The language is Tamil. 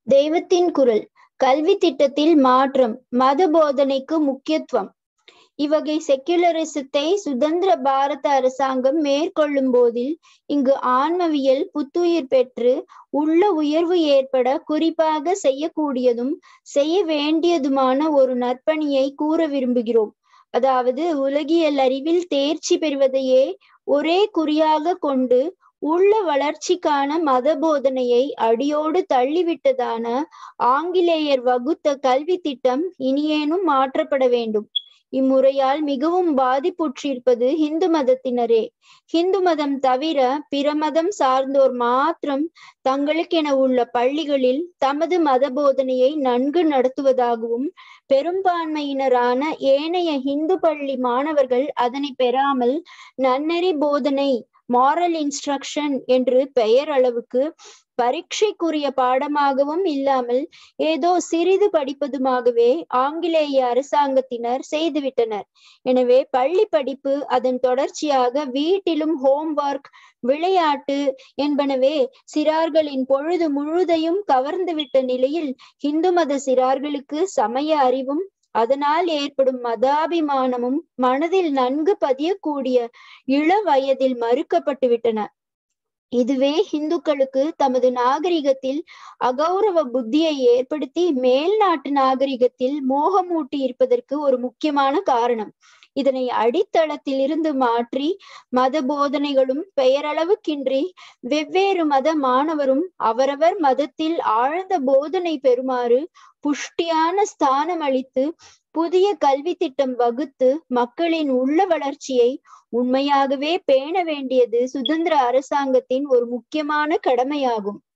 தெய்வத்தின் குரல் கல்வி திட்டத்தில் மாற்றம் மத போதனைக்கு முக்கியத்துவம் இவ்வகை செக்குலரிசத்தை சுதந்திர பாரத அரசாங்கம் மேற்கொள்ளும் போதில் இங்கு ஆன்மவியல் புத்துயிர் பெற்று உள்ள உயர்வு ஏற்பட குறிப்பாக செய்யக்கூடியதும் செய்ய வேண்டியதுமான ஒரு நற்பணியை கூற விரும்புகிறோம் அதாவது உலகியல் அறிவில் தேர்ச்சி பெறுவதையே ஒரே குறியாக கொண்டு உள்ள வளர்ச்சிக்கான மத போதனையை அடியோடு தள்ளிவிட்டதான ஆங்கிலேயர் வகுத்த கல்வி திட்டம் இனியேனும் மாற்றப்பட வேண்டும் இம்முறையால் மிகவும் பாதிப்புற்றிருப்பது இந்து மதத்தினரே ஹிந்து மதம் தவிர பிற மதம் சார்ந்தோர் மாத்திரம் தங்களுக்கென உள்ள பள்ளிகளில் தமது மத போதனையை நன்கு நடத்துவதாகவும் பெரும்பான்மையினரான ஏனைய இந்து பள்ளி மாணவர்கள் அதனை பெறாமல் நன்னெறி போதனை மாரல் இன்ஸ்ட்ரக்ஷன் என்று பெயர் அளவுக்கு பரீட்சைக்குரிய பாடமாகவும் இல்லாமல் ஏதோ சிறிது படிப்பதுமாகவே ஆங்கிலேய அரசாங்கத்தினர் செய்துவிட்டனர் எனவே பள்ளி படிப்பு அதன் தொடர்ச்சியாக வீட்டிலும் ஹோம்ஒர்க் விளையாட்டு என்பனவே சிறார்களின் பொழுது முழுதையும் கவர்ந்துவிட்ட நிலையில் இந்து மத சிறார்களுக்கு சமய அறிவும் அதனால் ஏற்படும் மதாபிமானமும் மனதில் நன்கு பதியக்கூடிய இள வயதில் மறுக்கப்பட்டு விட்டன இதுவே இந்துக்களுக்கு தமது நாகரிகத்தில் அகௌரவ புத்தியை ஏற்படுத்தி மேல் நாட்டு நாகரிகத்தில் மோகமூட்டி இருப்பதற்கு ஒரு முக்கியமான காரணம் இதனை அடித்தளத்தில் இருந்து மாற்றி மத போதனைகளும் பெயரளவுக்கின்றி வெவ்வேறு மத மாணவரும் அவரவர் மதத்தில் ஆழ்ந்த போதனை பெறுமாறு புஷ்டியான ஸ்தானம் அளித்து புதிய கல்வி திட்டம் வகுத்து மக்களின் உள்ள வளர்ச்சியை உண்மையாகவே பேண வேண்டியது சுதந்திர அரசாங்கத்தின் ஒரு முக்கியமான கடமையாகும்